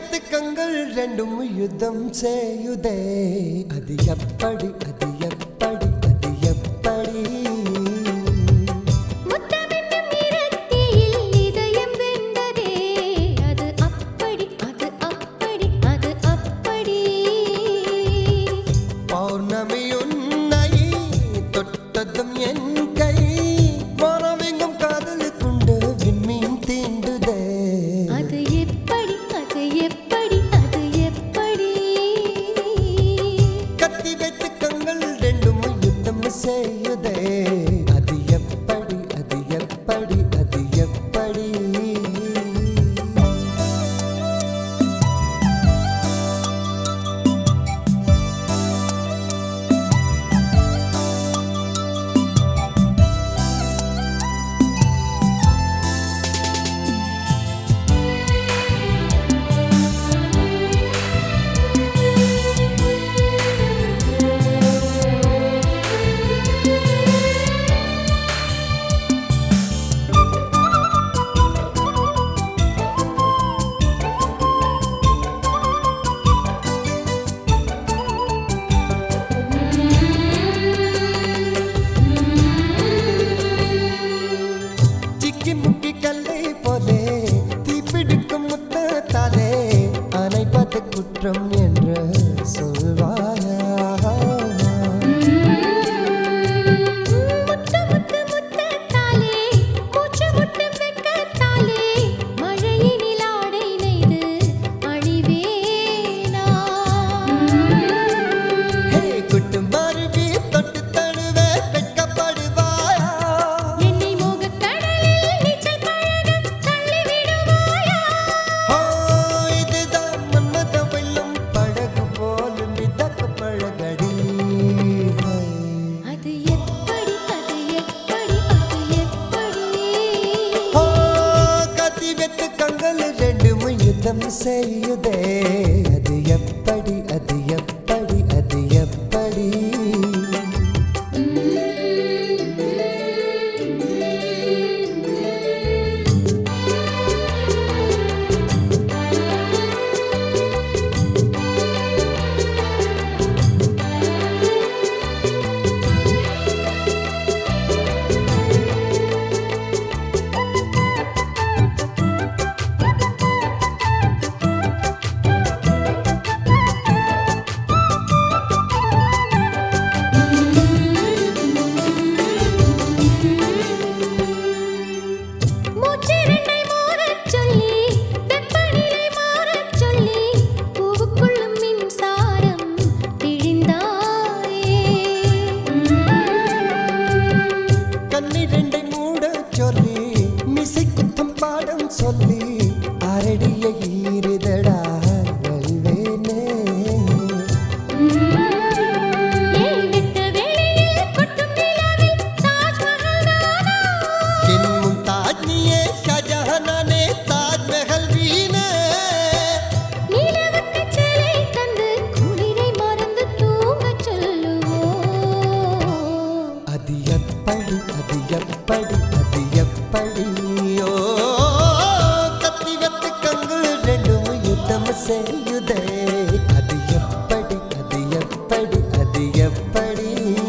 வெத்துக்கங்கள் ரெண்டும் யுத்தம் செய்யுதே அது எப்படி அது எப்படி அது எப்படி முத்தமென்னும் இரத்தியில் இதயம் வெந்ததே அது அப்படி அது அப்படி அது அப்படி பௌர்ணமி உன்னை தொட்டதும் என் கை மனமெங்கும் காதலுக்குண்டு விண்மீன் தீண்டுதே அது எப்படி அது எப்படி அது எப்படி கத்தி வைத்து கங்கள் ரெண்டும் யுத்தம் செய்யுதே அது எப்படி அது எப்படி அது எப்படி சிக்கி முக்கி கல்லை போலே தீப்பிடிக்கும் முத்தத்தாலே அணைப்பது குற்றம் என்று சொல்வாயா முத்து முத்து முத்தத்தாலே மூச்சு முட்டு வெட்கத்தாலே மழையினில் ஆடை நெய்து அழிவேனா ஹே குட்டு மருவி தொட்டு தழுவே வெட்கப்படுவாயா என்னை மோகக் கடலில் நீச்சல் பழக தள்ளி விடுவாயா ஓ இதுதான் மன்மத வெல்லும் படகு போல மிதக்க பழகடி அது எப்படி அது எப்படி அது எப்படி ஓ கத்தி வெத்து கங்கள் ரெண்டும் யுத்தம் செய்யுதே அது எப்படி அது எப்படி அது எப்படி மூச்சிரண்டை மாறச் சொல்லி வெப்பநிலை மாறச் சொல்லி பூவுக்குள்ளும் மின்சாரம் பிழிந்தாயே கண்ணிரண்டை மூட சொல்லி மிசை குத்தம் பாடம் சொல்லி அரடிய ஈரிதடா வெல்வேனே ஏன் விட்ட வேளையில் கொட்டும் நிலாவில் தாஜ்மஹல் தானா என் மும்தாஜ் நீயே ஷாஜஹானே தாஜ்மஹல் வீணே நிலவுக்குச் சிலை தந்து குளிரை மறந்து தூங்கச் சொல்லுவோம் அது எப்படி அது எப்படி அது எப்படியோ கத்தி வெத்து கங்கு ரெண்டும் யுத்தம் செய்யுதே அது எப்படி அது எப்படி அது எப்படி